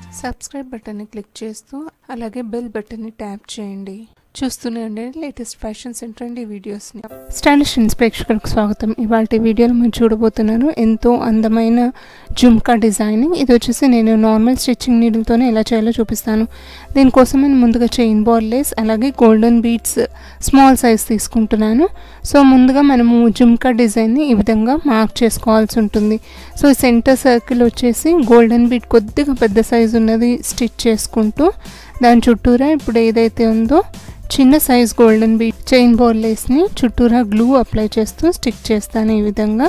subscribe బటన్ని click చేస్తూ అలాగే బెల్ బటన్ని ట్యాప్ చేయండి చూస్తూనే ఉండండి లేటెస్ట్ ఫ్యాషన్స్ అండ్ ట్రెండీ వీడియోస్ని స్టైలిష్ ఇన్స్ ప్రేక్షకులకు స్వాగతం ఇవాళ వీడియోలో మీరు చూడబోతున్నాను ఎంతో అందమైన జుమ్కా డిజైనింగ్ ఇది వచ్చేసి నేను నార్మల్ స్టిచ్చింగ్ నీడిల్తోనే ఎలా చేయాలో చూపిస్తాను దీనికోసం నేను ముందుగా చైన్ బాల్ లేస్ అలాగే గోల్డెన్ బీడ్స్ స్మాల్ సైజ్ తీసుకుంటున్నాను సో ముందుగా మనము జుమ్కా డిజైన్ని ఈ విధంగా మార్క్ చేసుకోవాల్సి ఉంటుంది సో సెంటర్ సర్కిల్ వచ్చేసి గోల్డెన్ బీడ్ కొద్దిగా పెద్ద సైజు ఉన్నది స్టిచ్ చేసుకుంటూ దాని చుట్టూరా ఇప్పుడు ఏదైతే ఉందో చిన్న size golden bead chain ball లేస్ని చుట్టూరా గ్లూ అప్లై చేస్తూ స్టిక్ చేస్తాను ఈ విధంగా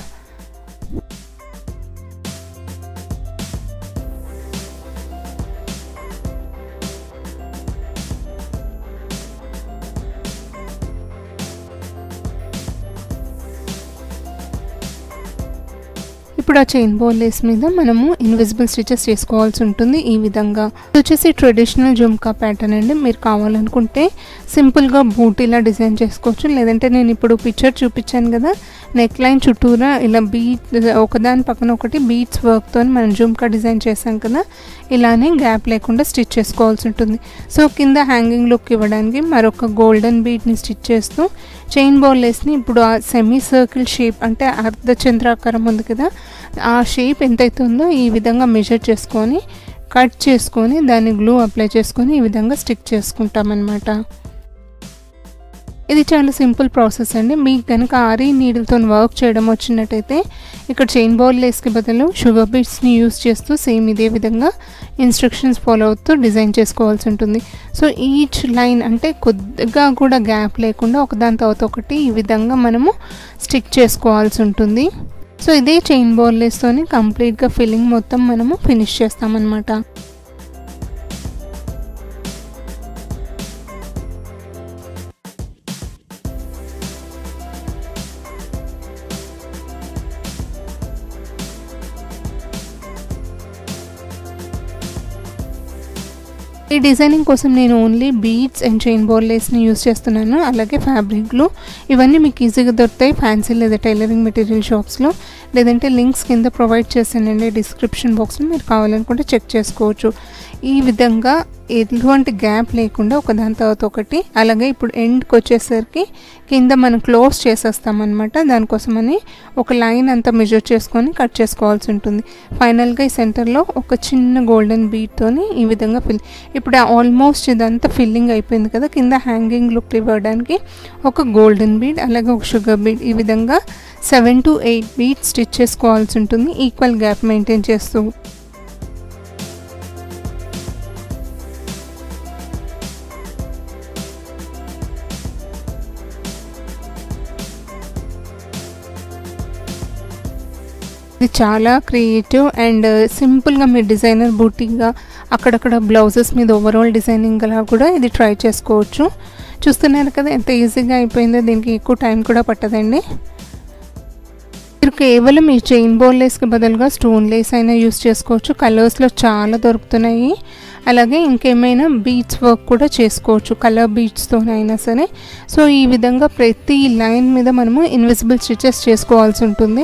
ఇప్పుడు ఆ చైన్ బాల్ లేస్ మీద మనము ఇన్విజిబుల్ స్టిచెస్ చేసుకోవాల్సి ఉంటుంది ఈ విధంగా ఇది వచ్చేసి ట్రెడిషనల్ జుమ్కా ప్యాటర్న్ అండి మీరు కావాలనుకుంటే సింపుల్గా బూటీలా డిజైన్ చేసుకోవచ్చు లేదంటే నేను ఇప్పుడు పిక్చర్ చూపించాను కదా నెక్ లైన్ చుట్టూరా ఇలా బీట్ ఒకదాని పక్కన ఒకటి బీట్స్ వర్క్తో మనం జుమ్కా డిజైన్ చేసాం కదా ఇలానే గ్యాప్ లేకుండా స్టిచ్ చేసుకోవాల్సి ఉంటుంది సో కింద హ్యాంగింగ్ లుక్ ఇవ్వడానికి మరొక గోల్డెన్ బీట్ని స్టిచ్ చేస్తూ చైన్ బాల్ లేస్ని ఇప్పుడు ఆ సెమీ సర్కిల్ షేప్ అంటే అర్ధచంద్రాకారం ఉంది కదా ఆ షేప్ ఎంతైతే ఉందో ఈ విధంగా మెజర్ చేసుకొని కట్ చేసుకొని దాన్ని గ్లూ అప్లై చేసుకొని ఈ విధంగా స్టిక్ చేసుకుంటామన్నమాట ఇది చాలా సింపుల్ ప్రాసెస్ అండి మీకు కనుక ఆరి నీడిల్తో వర్క్ చేయడం వచ్చినట్టయితే ఇక్కడ చైన్ బాల్ లేస్కి బదులు షుగర్ బీట్స్ని యూస్ చేస్తూ సేమ్ ఇదే విధంగా ఇన్స్ట్రక్షన్స్ ఫాలో అవుతూ డిజైన్ చేసుకోవాల్సి ఉంటుంది సో ఈచ్ లైన్ అంటే కొద్దిగా కూడా గ్యాప్ లేకుండా ఒకదాని తర్వాత ఒకటి ఈ విధంగా మనము స్టిక్ చేసుకోవాల్సి ఉంటుంది సో ఇదే చైన్ బాల్ లేస్తోని కంప్లీట్గా ఫిల్లింగ్ మొత్తం మనము ఫినిష్ చేస్తామన్నమాట ఈ డిజైనింగ్ కోసం నేను only beads and chain ball లేస్ని యూస్ చేస్తున్నాను అలాగే ఫ్యాబ్రిక్లు ఇవన్నీ మీకు ఈజీగా దొరుకుతాయి ఫ్యాన్సీ లేదా టైలరింగ్ మెటీరియల్ షాప్స్లో లేదంటే లింక్స్ కింద ప్రొవైడ్ చేశానండి డిస్క్రిప్షన్ బాక్స్లో మీరు కావాలనుకుంటే చెక్ చేసుకోవచ్చు ఈ విధంగా ఎటువంటి గ్యాప్ లేకుండా ఒకదాని తర్వాత ఒకటి అలాగే ఇప్పుడు ఎండ్కి వచ్చేసరికి కింద మనం క్లోజ్ చేసేస్తామన్నమాట దానికోసమని ఒక లైన్ అంతా మెజర్ చేసుకొని కట్ చేసుకోవాల్సి ఉంటుంది ఫైనల్గా ఈ సెంటర్లో ఒక చిన్న గోల్డెన్ బీట్తోని ఈ విధంగా ఫిల్ ఇప్పుడు ఆల్మోస్ట్ ఇదంతా ఫిల్లింగ్ అయిపోయింది కదా కింద హ్యాంగింగ్ లుక్ ఇవ్వడానికి ఒక గోల్డెన్ బీడ్ అలాగే ఒక షుగర్ బీడ్ ఈ విధంగా seven to eight bead stitch చేసుకోవాల్సి ఉంటుంది ఈక్వల్ గ్యాప్ మెయింటైన్ చేస్తూ ఇది చాలా క్రియేటివ్ అండ్ సింపుల్గా మీరు డిజైనర్ బూటీగా అక్కడక్కడ బ్లౌజెస్ మీద ఓవరాల్ డిజైనింగ్ అలా కూడా ఇది ట్రై చేసుకోవచ్చు చూస్తున్నారు కదా ఎంత ఈజీగా అయిపోయిందో దీనికి ఎక్కువ టైం కూడా పట్టదండి మీరు కేవలం ఈ చైన్ బోల్ లేస్కి బదులుగా స్టోన్ లేస్ అయినా యూస్ చేసుకోవచ్చు కలర్స్లో చాలా దొరుకుతున్నాయి అలాగే ఇంకేమైనా బీట్స్ వర్క్ కూడా చేసుకోవచ్చు కలర్ బీట్స్తోనైనా సరే సో ఈ విధంగా ప్రతి లైన్ మీద మనము ఇన్విజిబుల్ స్టిచెస్ చేసుకోవాల్సి ఉంటుంది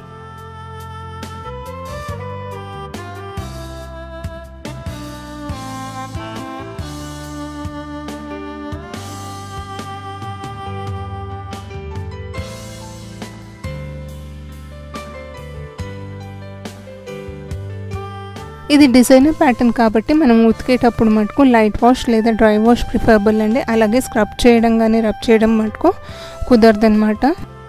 ఇది డిజైనర్ ప్యాటర్న్ కాబట్టి మనం ఉతికేటప్పుడు మటుకు లైట్ వాష్ లేదా డ్రై వాష్ ప్రిఫరబుల్ అండి అలాగే స్క్రబ్ చేయడం కానీ రబ్ చేయడం మటుకు కుదరదనమాట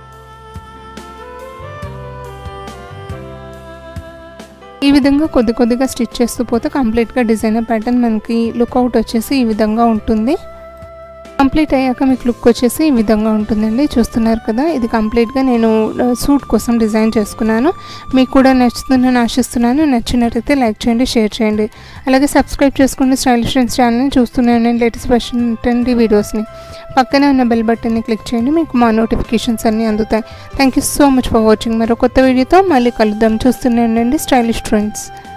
ఈ విధంగా కొద్ది కొద్దిగా స్టిచ్ చేస్తూ పోతే కంప్లీట్గా డిజైనర్ ప్యాటర్న్ మనకి లుక్అవుట్ వచ్చేసి ఈ విధంగా ఉంటుంది కంప్లీట్ అయ్యాక మీకు లుక్ వచ్చేసి ఈ విధంగా ఉంటుందండి చూస్తున్నారు కదా ఇది కంప్లీట్గా నేను సూట్ కోసం డిజైన్ చేసుకున్నాను మీకు కూడా నచ్చుతుందని ఆశిస్తున్నాను నచ్చినట్టయితే లైక్ చేయండి షేర్ చేయండి అలాగే సబ్స్క్రైబ్ చేసుకోండి స్టైలిష్ ఫ్రెండ్స్ ఛానల్ని చూస్తున్నాను లేటెస్ట్ ఫ్యాషన్ ట్రెండీ వీడియోస్ని పక్కనే ఉన్న బెల్ బటన్ని క్లిక్ చేయండి మీకు మా నోటిఫికేషన్స్ అన్నీ అందుతాయి thank you so much for watching మరో కొత్త వీడియోతో మళ్ళీ కలుద్దాం చూస్తూనే ఉండండి స్టైలిష్ ట్రెండ్స్